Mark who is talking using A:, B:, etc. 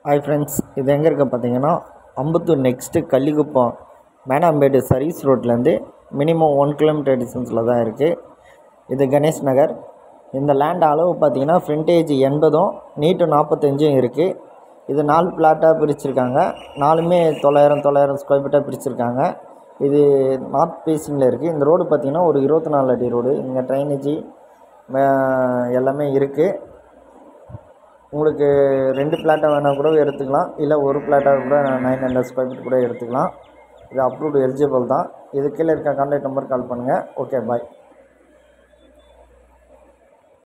A: hi friends இது எங்கே இருக்க பார்த்தீங்கன்னா அம்பத்தூர் நெக்ஸ்ட்டு கள்ளிக்குப்பம் மேனாம்பேடு சர்வீஸ் ரோட்லேருந்து மினிமம் ஒன் கிலோமீட்டர் டிஸ்டன்ஸில் தான் இருக்குது இது கணேஷ் நகர் இந்த லேண்ட் அளவு பார்த்தீங்கன்னா ஃப்ரண்டேஜ் எண்பதும் நீட்டு நாற்பத்தஞ்சும் இருக்குது இது நாலு பிளாட்டாக பிரிச்சிருக்காங்க நாலுமே தொள்ளாயிரம் தொள்ளாயிரம் ஸ்கொயர் ஃபீட்டாக பிரிச்சிருக்காங்க இது நார்த் பேசிங்கில் இருக்குது இந்த ரோடு பார்த்தீங்கன்னா ஒரு இருபத்தி நாலு அடி ரோடு இங்கே ட்ரைனேஜி எல்லாமே இருக்குது உங்களுக்கு ரெண்டு பிளாட்டாக வேணால் கூட எடுத்துக்கலாம் இல்லை ஒரு பிளாட்டாக கூட நைன் ஹண்ட்ரட் ஸ்கொயர் ஃபீட் கூட எடுத்துக்கலாம் இது அப்ரூவ்டு எலிஜிபிள் தான் இது கீழே இருக்க கான்டாக்ட் நம்பர் கால் பண்ணுங்கள் ஓகே பாய்